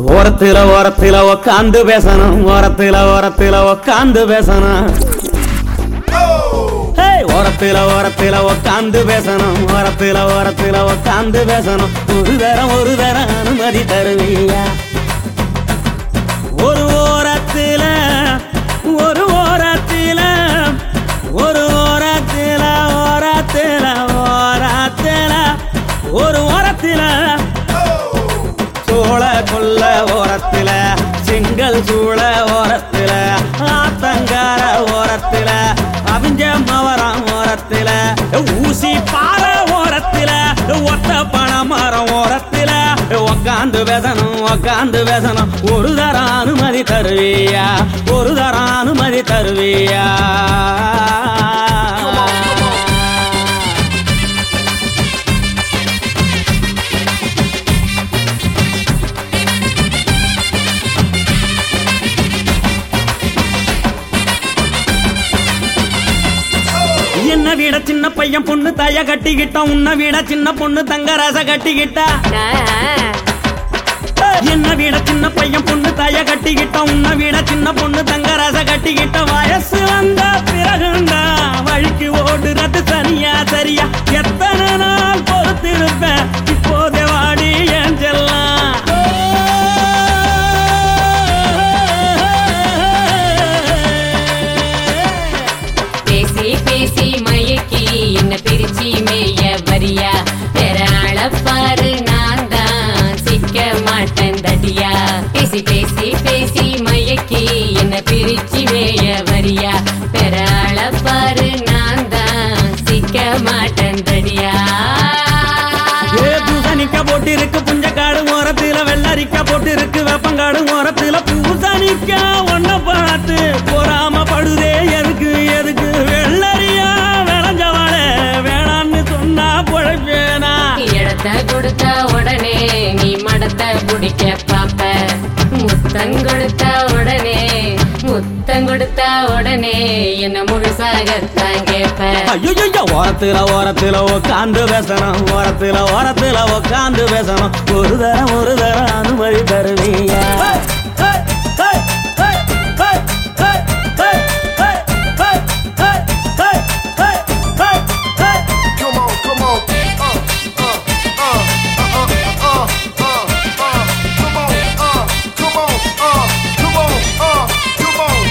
ஓரத்துல ஓரத்துல உக்காந்து பேசணும் ஓரத்துல ஓரத்துல உக்காந்து பேசணும் ஹேய், ஓரத்துல ஓரத்துல உக்காந்து பேசணும் ஓரத்துல ஓரத்துல உக்காந்து பேசணும் ஒரு தரம் ஒரு தரம் அனுமதி தருவியா ஒரு ஓரத்துல ஒரு ஓரத்துல ஒரு ஓரத்துல ஓரத்துல ஓரத்துல ஒரு ஓரத்துல சோழ கொல்ல ஓரத்துல செங்கல் சூழ ஓரத்துல ஆத்தங்கார ஓரத்துல அவிஞ்ச மவரம் ஓரத்துல ஊசி பாற ஓரத்துல ஒத்த பண மரம் ஓரத்துல உக்காந்து பேசணும் உக்காந்து பேசணும் ஒரு தரம் அனுமதி தருவியா ஒரு தரம் அனுமதி தருவியா என்ன விட சின்ன பையன் பொண்ணு தாய கட்டிக்கிட்டான் உன்னை விட சின்ன பொண்ணு தங்க ரச கட்டிக்கிட்டா என்ன விட சின்ன பையன் பொண்ணு தாய கட்டிக்கிட்டான் உன்னை விட சின்ன பொண்ணு தங்க ரச கட்டிக்கிட்ட வயசு வந்த பிறகுண்டா வழிக்கு ஓடுறது சரியா சரியா எத்தனை நாள் பொறுத்திருப்பேன் இப்போதே வாடி என் செல்லம் பேசி பேசி மயக்கி என்ன பிரிச்சு மேய வரியா வேற ஆள பாரு நான் தான் சிக்க மாட்டேன் தடியா பேசி பேசி பேசி மயக்கி என்ன பிரிச்சு மேய வரியா வேற ஆள பாரு நான் தான் சிக்க மாட்டேன் தடியா ஏ பூசணிக்க போட்டு இருக்கு புஞ்சக்காடு ஓரத்துல வெள்ளரிக்க போட்டு இருக்கு வேப்பங்காடு ஓரத்துல பூசணிக்க ஒன்ன பார்த்து பொறாம படுதே எதுக்கு எதுக்கு வெள்ளரியா விளைஞ்சவாள வேணான்னு சொன்னா பொழைப்பேனா இடத்த கொடுத்த உடனே நீ மடத்த குடிக்க பாப்ப முத்தம் கொடுத்த உடனே முத்தம் கொடுத்த உடனே என்ன முழுசாகத்தான் கேப்ப ஐயோ ஓரத்துல ஓரத்துல உக்காந்து பேசணும் ஓரத்துல ஓரத்துல உக்காந்து பேசணும் ஒரு தரம் ஒரு தரம் அனுமதி தருவியா Come on, come on. Uh, uh, uh, uh, uh, uh, uh, uh, uh. Come on, uh, come on, uh, come on, uh, come on.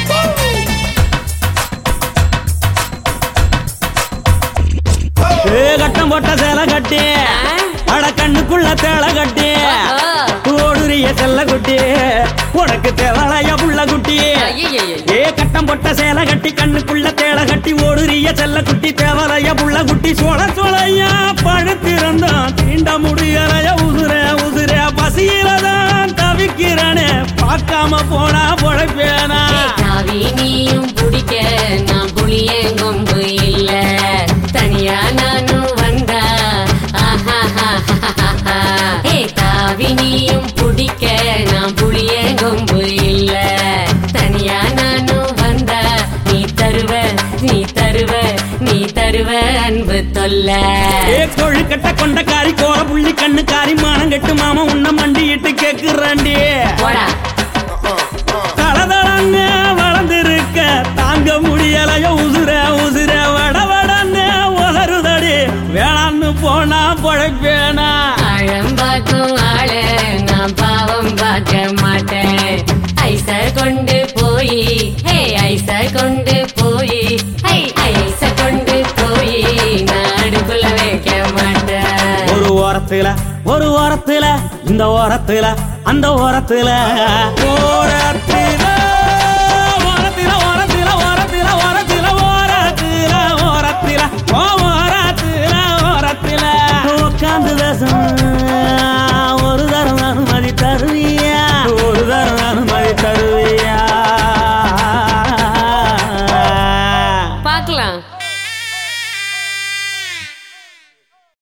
Woo! ஏ கட்டம் போட்ட சேலை கட்டி அட கண்ணுக்குள்ள தேளை கட்டி ஓடுறிய செல்ல குட்டி உனக்கு தேவலைய புள்ள குட்டி ஏ கட்டம் போட்ட சேலை கட்டி கண்ணுக்குள்ள தேளை கட்டி ஓடுறிய செல்ல குட்டி தேவலைய புள்ள குட்டி சோழ சோழையா பழுத்திருந்தான் தீண்ட முடியலைய உசுர உசுர பசியில தான் தவிக்கிறனே பார்க்காம போனா பொழைப்பேனா தாவி நீயும் பிடிக்க நான் புளியன் கொம்பு இல்ல தனியா நானும் வந்தா ஆஹாஹாஹாஹா. ஏ தாவி நீயும் பிடிக்க நான் புளியன் கொம்பு இல்ல தனியா நானும் வந்தா நீ தருவ நீ தருவ நீ தருவ அன்பு தொல்ல ஏ கொழுக்கட்ட கொண்டக்காரி கோர புள்ளி கண்ணுக்காரி மானம் கெட்டு மாமா உன்ன மண்டிட்டு கேக்குறாண்டி போடா தளதளங்க வளர்ந்திருக்க தாங்க முடியலையோ உசுர உசுர வட வடன்னு உதறுதடி வேளான்னு போனா பொழைப்பேனா ஆழம் பார்க்கும் ஆள நான் பாவம் பார்க்க மாட்டேன் ஐச கொண்டு போய் ஹே ஐச கொண்டு போய் ஹை ஐச கொண்டு போய் நான் அடுப்புல வைக்க மாட்டேன் ஒரு ஓரத்துல ஒரு ஓரத்துல இந்த ஓரத்துல அந்த ஓரத்துல ஓரத்துல